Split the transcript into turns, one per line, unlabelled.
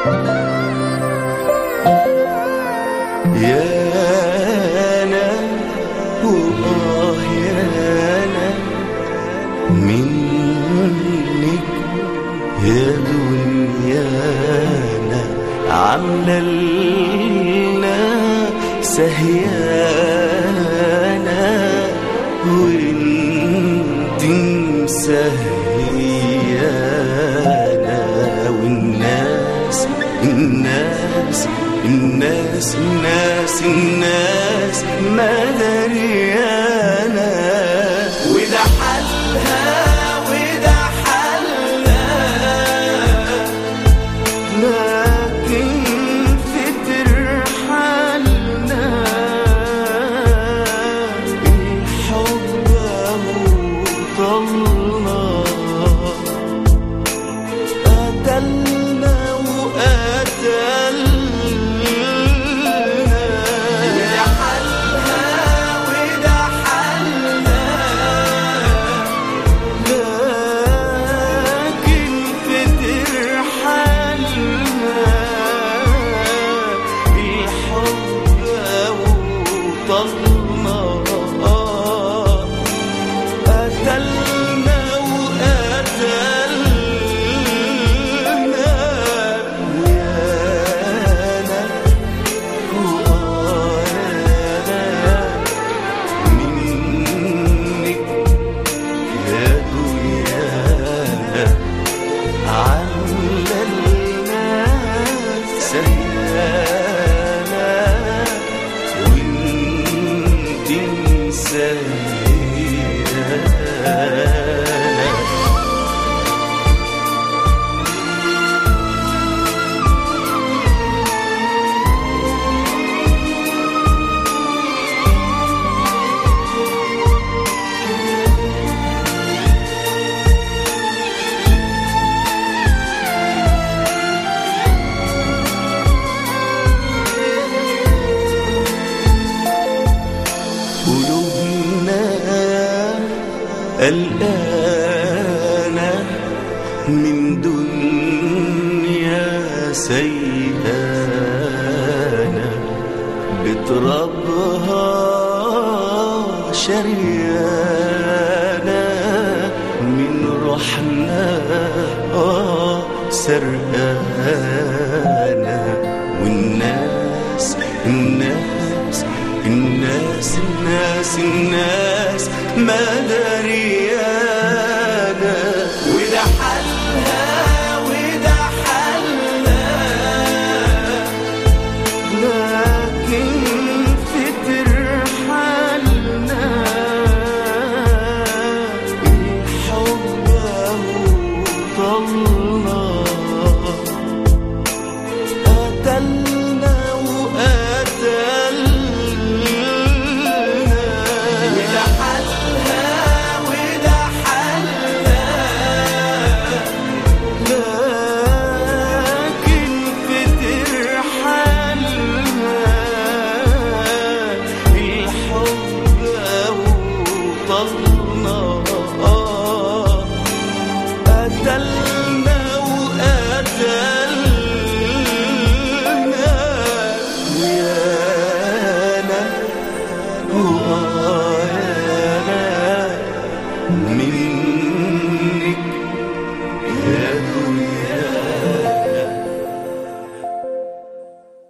يا أنا وآه يا أنا منك يا دنيانا عاملة لنا سهيانا وانت مسهيانا والناس الناس الناس الناس الناس ما دريانا وده حالها وده حالنا لكن فتر حالنا الحب هو طلنا قتلنا وقتلنا وده حالها وده حالنا لكن فتر حالنا الحب وطلنا قتلنا وقتلنا ويانا وآنا منك يا دنيانا عاملة لنا سهيانا وانت مسهيانا قلوبنا قلقانة من دنيا سيئانة بتربها شريانة من روحنا آه سرقانة والناس الناس الناس الناس الناس ما دريانة